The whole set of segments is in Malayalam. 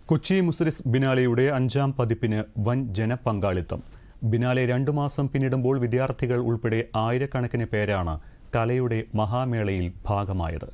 കൊച്ചി മുസ്ലിസ് ബിനാലെയുടെ അഞ്ചാം പതിപ്പിന് വൻ ജനപങ്കാളിത്തം ബിനാലെ രണ്ടു മാസം പിന്നിടുമ്പോൾ വിദ്യാർത്ഥികൾ ഉൾപ്പെടെ ആയിരക്കണക്കിന് പേരാണ് കലയുടെ മഹാമേളയിൽ ഭാഗമായത്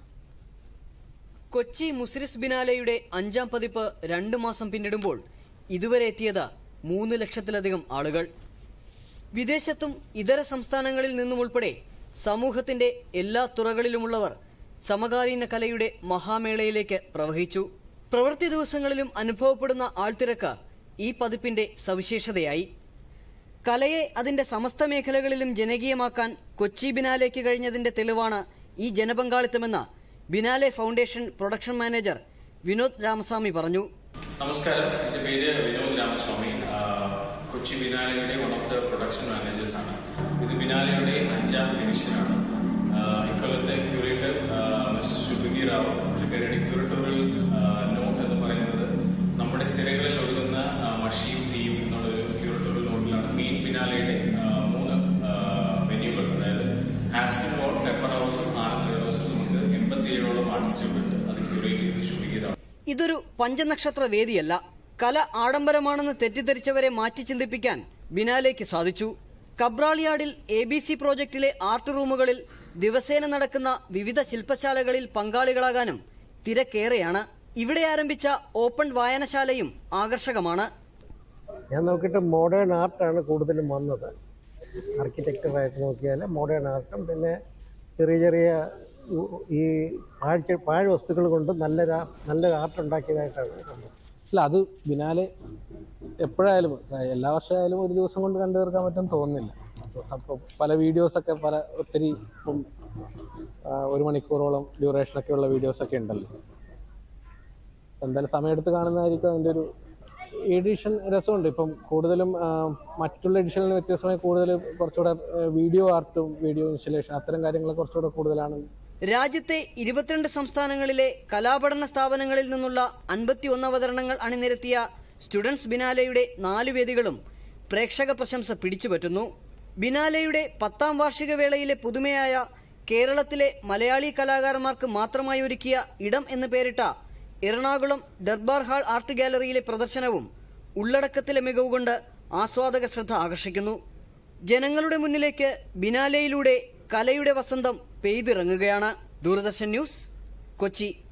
കൊച്ചി മുസ്ലിസ് ബിനാലയുടെ അഞ്ചാം പതിപ്പ് രണ്ടു മാസം പിന്നിടുമ്പോൾ ഇതുവരെ എത്തിയത് മൂന്ന് ലക്ഷത്തിലധികം ആളുകൾ വിദേശത്തും ഇതര സംസ്ഥാനങ്ങളിൽ നിന്നും ഉൾപ്പെടെ സമൂഹത്തിന്റെ എല്ലാ തുറകളിലുമുള്ളവർ സമകാലീന കലയുടെ മഹാമേളയിലേക്ക് പ്രവഹിച്ചു പ്രവൃത്തി ദിവസങ്ങളിലും അനുഭവപ്പെടുന്ന ആൾത്തിരക്ക് ഈ പതിപ്പിന്റെ സവിശേഷതയായി കലയെ അതിന്റെ സമസ്ത മേഖലകളിലും ജനകീയമാക്കാൻ കൊച്ചി ബിനാലേക്ക് കഴിഞ്ഞതിന്റെ തെളിവാണ് ഈ ജനപങ്കാളിത്തമെന്ന് biennale foundation production manager Vinod Ramaswamy പറഞ്ഞു നമസ്കാരം എന്റെ പേര് വിനോദ് രാമസ്വാമി ആ, കൊച്ചി ബിനാലയുടെ one of the production managers ആണ് ഇത് ബിനാലയുടെ അഞ്ചാം എഡിഷനാണ് ആ, ഇക്കൊല്ലത്തെ ക്യൂറേറ്റർ ശുഭഗി റാവു പുള്ളിക്കാരിയുടെ ക്യൂറേറ്റോറിയൽ നോട്ട് എന്ന് പറയുന്നത് നമ്മുടെ സിരകളിൽ ഒഴുകുന്ന ആ, മഷിയും തീയും എന്നുള്ളൊരു ക്യൂറേറ്റോറിയൽ നോട്ടിലാണ് മെയിൻ ബിനാലയുടെ ആ, മൂന്ന് വെന്യൂകൾ അതായത് ഹാസ്പിൻ ഹോൾ പെപ്പർ ഹൗസും ആനന്ദ് വെയർ ഹൗസും നമുക്ക് എൺപത്തിയേഴോളം ആർട്ടിസ്റ്റുകളുണ്ട് അത് ക്യൂറേറ്റ് ചെയ്ത് ശുഭഗി റാവു ഇതൊരു പഞ്ചനക്ഷത്ര വേദിയല്ല കല ആഡംബരമാണെന്ന് തെറ്റിദ്ധരിച്ചവരെ മാറ്റി ചിന്തിപ്പിക്കാൻ ബിനാലേക്ക് സാധിച്ചു കബ്രാളിയാടിൽ എ ബി സി പ്രോജക്റ്റിലെ ആർട്ട് റൂമുകളിൽ ദിവസേന നടക്കുന്ന വിവിധ ശില്പശാലകളിൽ പങ്കാളികളാകാനും തിരക്കേറെയാണ് ഇവിടെ ആരംഭിച്ച ഓപ്പൺ വായനശാലയും ആകർഷകമാണ് ഞാൻ നോക്കിയിട്ട് മോഡേൺ ആർട്ടാണ് കൂടുതലും വന്നത് ആർക്കിടെക്ചറായിട്ട് നോക്കിയാൽ മോഡേൺ ആർട്ടും പിന്നെ ചെറിയ ചെറിയ ഉ- ഈ പാഴ്ച പാഴ് വസ്തുക്കൾ കൊണ്ട് നല്ലൊരു ആ- നല്ലൊരു ആർട്ട് ഉണ്ടാക്കിയതായിട്ടാണ് കണ്ടത് അല്ല അത് ബിനാലെ എപ്പോഴായാലും എല്ലാ വർഷമായാലും ഒരു ദിവസം കൊണ്ട് കണ്ടു തീർക്കാൻ പറ്റും തോന്നുന്നില്ല അപ്പോൾ പല വീഡിയോസൊക്കെ പല ഒത്തിരി ഇപ്പം ആ, ഒരു മണിക്കൂറോളം ഡ്യൂറേഷനൊക്കെ ഉള്ള വീഡിയോസൊക്കെ ഉണ്ടല്ലോ എന്തായാലും സമയമെടുത്ത് കാണുന്നതായിരിക്കും അതിൻ്റെ ഒരു എഡിഷൻ രസമുണ്ട് ഇപ്പം കൂടുതലും ആ, മറ്റുള്ള എഡിഷനിൽ നിന്ന് വ്യത്യസ്തമായി കൂടുതൽ കുറച്ചുകൂടെ വീഡിയോ ആർട്ടും വീഡിയോ ഇൻസ്റ്റലേഷൻ അത്തരം കാര്യങ്ങൾ കുറച്ചുകൂടെ കൂടുതലാണ് രാജ്യത്തെ ഇരുപത്തിരണ്ട് സംസ്ഥാനങ്ങളിലെ കലാപഠന സ്ഥാപനങ്ങളിൽ നിന്നുള്ള അൻപത്തിയൊന്ന് അവതരണങ്ങൾ അണിനിരത്തിയ സ്റ്റുഡൻസ് ബിനാലയുടെ നാല് വേദികളും പ്രേക്ഷക പ്രശംസ പിടിച്ചുപറ്റുന്നു ബിനാലയുടെ പത്താം വാർഷിക വേളയിലെ പുതുമയായ കേരളത്തിലെ മലയാളി കലാകാരന്മാർക്ക് മാത്രമായി ഒരുക്കിയ ഇടം എന്ന് പേരിട്ട എറണാകുളം ദർബാർ ഹാൾ ആർട്ട് ഗാലറിയിലെ പ്രദർശനവും ഉള്ളടക്കത്തിലെ മികവ് കൊണ്ട് ആസ്വാദക ശ്രദ്ധ ആകർഷിക്കുന്നു ജനങ്ങളുടെ മുന്നിലേക്ക് ബിനാലയിലൂടെ കലയുടെ വസന്തം പെയ്തിറങ്ങുകയാണ് ദൂരദർശൻ ന്യൂസ് കൊച്ചി